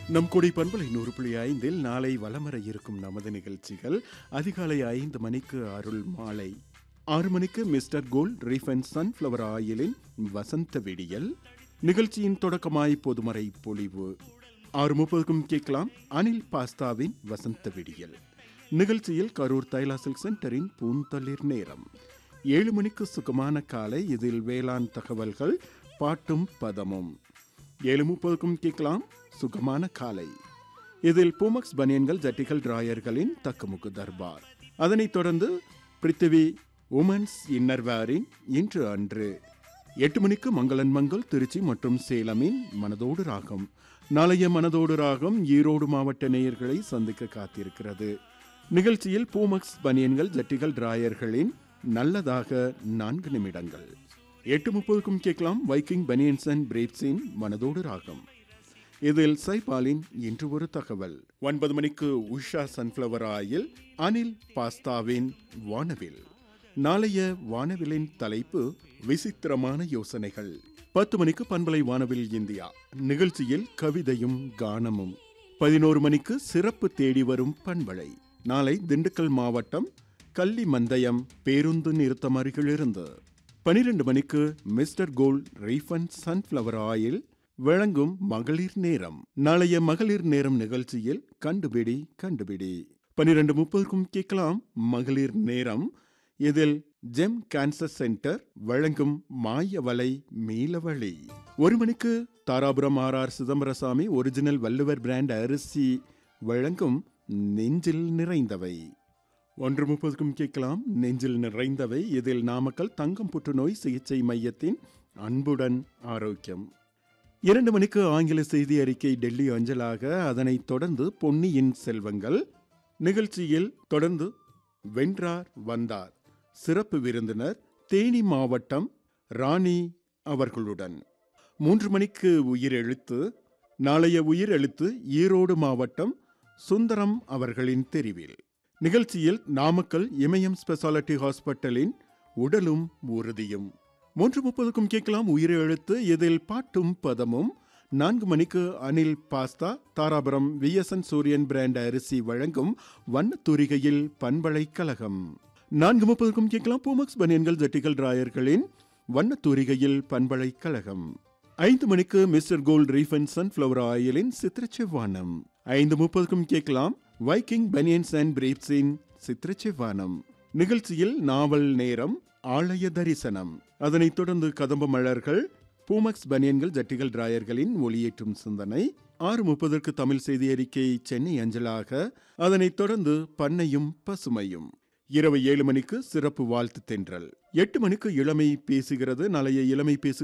நம் கொடி பண்பலை நூறு புள்ளி ஐந்தில் நாளை வலமர இருக்கும் நமது நிகழ்ச்சிகள் அதிகாலை ஐந்து மணிக்கு அருள் மாலை ஆறு மணிக்கு மிஸ்டர் கோல்ட் ரீஃபன் சன்ஃப்ளவர் ஆயிலின் வசந்த விடியல் நிகழ்ச்சியின் தொடக்கமாய் பொதுமறை பொழிவு ஆறு முப்பதுக்கும் கேட்கலாம் அனில் பாஸ்தாவின் வசந்த விடியல் நிகழ்ச்சியில் கரூர் தைலா சில்க் சென்டரின் பூந்தளிர் நேரம் ஏழு மணிக்கு சுகமான காலை இதில் வேளாண் தகவல்கள் பாட்டும் பதமும் ஏழு முப்பதுக்கும் கேட்கலாம் சுகமான காலை இதில் பூமக்ஸ் பனியன்கள் ஜட்டிகள் டிராயர்களின் தக்குமுக்கு தர்பார் அதனைத் தொடர்ந்து பிருத்திவி உமன்ஸ் இன்னர்வேரின் இன்று அன்று எட்டு மணிக்கு மங்களன் மங்கள் திருச்சி மற்றும் சேலமின் மனதோடு ராகம் நாளைய மனதோடு ராகம் ஈரோடு மாவட்ட நேயர்களை சந்திக்க காத்திருக்கிறது நிகழ்ச்சியில் பூமக்ஸ் பனியன்கள் ஜட்டிகள் டிராயர்களின் நல்லதாக நான்கு நிமிடங்கள் எட்டு முப்பதுக்கும் கேட்கலாம் வைக்கிங் பனியன்ஸ் அண்ட் பிரேப்ஸின் மனதோடு ராகம் இதில் சைபாலின் இன்று ஒரு தகவல் ஒன்பது மணிக்கு உஷா சன்ஃப்ளவர் ஆயில் அனில் பாஸ்தாவின் வானவில் நாளைய வானவிலின் தலைப்பு விசித்திரமான யோசனைகள் பத்து மணிக்கு பண்பலை வானவில் இந்தியா நிகழ்ச்சியில் கவிதையும் கானமும் பதினோரு மணிக்கு சிறப்பு தேடி வரும் பண்பலை நாளை திண்டுக்கல் மாவட்டம் கள்ளி மந்தயம் பேருந்து நிறுத்தம் அருகிலிருந்து பனிரெண்டு மணிக்கு mister gold refined sunflower oil வழங்கும் மகளிர் நேரம் நாளைய மகளிர் நேரம் நிகழ்ச்சியில் கண்டுபிடி கண்டுபிடி பனிரெண்டு முப்பதுக்கும் கேட்கலாம் மகளிர் நேரம் இதில் ஜெம் கேன்சர் சென்டர் வழங்கும் மாயவலை மீளவழி ஒரு மணிக்கு Dharapuram R R Chidambarasamy original Valluvar brand அரிசி வழங்கும் நெஞ்சில் நிறைந்தவை ஒன்று முப்பதுக்கும் கேட்கலாம் நெஞ்சில் நிறைந்தவை இதில் நாமக்கல் தங்கம் புற்றுநோய் சிகிச்சை மையத்தின் அன்புடன் ஆரோக்கியம் இரண்டு மணிக்கு ஆங்கில செய்தி அறிக்கை டெல்லி அஞ்சலாக அதனைத் தொடர்ந்து பொன்னியின் செல்வங்கள் நிகழ்ச்சியில் தொடர்ந்து வென்றார் வந்தார் சிறப்பு விருந்தினர் தேனி மாவட்டம் ராணி அவர்களுடன் மூன்று மணிக்கு உயிர் எழுத்து நாளைய உயிர் எழுத்து ஈரோடு மாவட்டம் சுந்தரம் அவர்களின் தெரிவில் நிகழ்ச்சியில் நாமக்கல் இமயம் ஸ்பெஷாலிட்டி ஹாஸ்பிட்டலின் உடலும் உறுதியும் மூன்று முப்பதுக்கும் கேட்கலாம் உயிர் எழுத்து இதில் பாட்டும் பதமும் நான்கு மணிக்கு Anil pasta Dharapuram VSN Suriyan brand அரிசி வழங்கும் வண்ணத்தூரிகையில் பண்பலை கழகம் நான்கு முப்பதுக்கும் கேட்கலாம் பூமக்ஸ் பனியன்கள் ஜட்டிகள் டிராயர்களின் வண்ணத்தூரிகையில் பண்பலை கழகம் ஐந்து மணிக்கு மிஸ்டர் கோல்ட் ரீஃபன் சன்ஃப்ளவர் ஆயிலின் சித்திரச்செவ்வானம் ஐந்து முப்பதுக்கும் கேட்கலாம் வைக்கிங் பனியன்ஸ் அண்ட் பிரீப்ஸின் சித்திரச்செவ்வானம் நிகழ்ச்சியில் நாவல் நேரம் ஆலய தரிசனம் அதனைத் தொடர்ந்து கதம்ப மலர்கள் பூமக்ஸ் பனியன்கள் ஜட்டிகள் டிராயர்களின் ஒளியேற்றும் சிந்தனை ஆறு முப்பதற்கு தமிழ் செய்தி அறிக்கை சென்னை அஞ்சலாக அதனைத் தொடர்ந்து பண்ணையும் பசுமையும் இரவு ஏழு மணிக்கு சிறப்பு வாழ்த்து தென்றல் எட்டு மணிக்கு இளமை பேசுகிறது நாளைய இளமை பேசு